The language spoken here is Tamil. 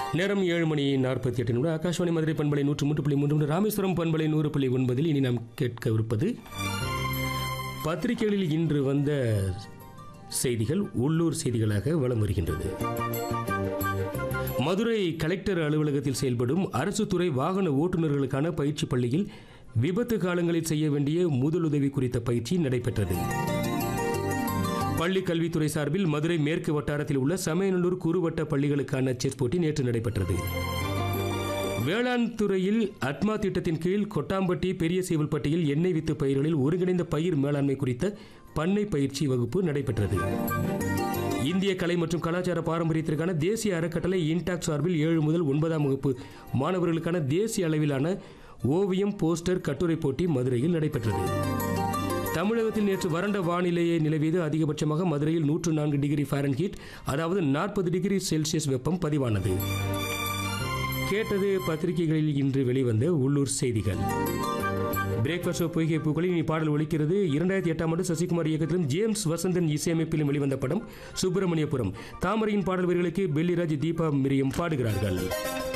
நேரம் ஏழு மணி நாற்பத்தி எட்டு நிமிடம் ஆகாஷ்வாணி மதுரை பண்பலை நூற்று மூன்று புள்ளி மூன்று ராமேஸ்வரம் பண்பலை நூறு புள்ளி ஒன்பதில் இனி நாம் கேட்கவிருப்பது பத்திரிகைகளில் இன்று வந்த செய்திகள் உள்ளூர் செய்திகளாக வலம் வருகின்றது மதுரை கலெக்டர் அலுவலகத்தில் செயல்படும் அரசு துறை வாகன ஓட்டுநர்களுக்கான பயிற்சி பள்ளியில் விபத்து காலங்களில் செய்ய வேண்டிய முதலுதவி குறித்த பயிற்சி நடைபெற்றது பள்ளி கல்வித்துறை சார்பில் மதுரை மேற்கு வட்டாரத்தில் உள்ள சமயநல்லூர் குறுவட்ட பள்ளிகளுக்கான செஸ் போட்டி நேற்று நடைபெற்றது வேளாண் துறையில் அட்மா திட்டத்தின் கீழ் கொட்டாம்பட்டி பெரிய சேவல்பட்டியில் எண்ணெய் வித்து பயிர்களில் ஒருங்கிணைந்த பயிர் மேலாண்மை குறித்த பண்ணை பயிற்சி வகுப்பு நடைபெற்றது இந்திய கலை மற்றும் கலாச்சார பாரம்பரியத்திற்கான தேசிய அறக்கட்டளை இன்டாக் சார்பில் ஏழு முதல் ஒன்பதாம் வகுப்பு மாணவர்களுக்கான தேசிய அளவிலான ஓவியம் போஸ்டர் கட்டுரை போட்டி மதுரையில் நடைபெற்றது தமிழகத்தில் நேற்று வறண்ட வானிலையை நிலவியது அதிகபட்சமாக மதுரையில் நூற்று நான்கு டிகிரி ஃபாரன்ஹீட் அதாவது நாற்பது டிகிரி செல்சியஸ் வெப்பம் பதிவானது கேட்டது பத்திரிகைகளில் இன்று வெளிவந்த உள்ளூர் செய்திகள் பிரேக்ஃபாஸ்ட் ஷோ பொய்கை பூக்களில் இனி பாடல் ஒலிக்கிறது இரண்டாயிரத்தி எட்டாம் ஆண்டு சசிகுமார் இயக்கத்திலும் ஜேம்ஸ் வசந்தன் இசையமைப்பிலும் வெளிவந்த படம் சுப்பிரமணியபுரம் தாமரையின் பாடல் வரிகளுக்கு பெல்லிராஜ் தீபா மிரியம் பாடுகிறார்கள்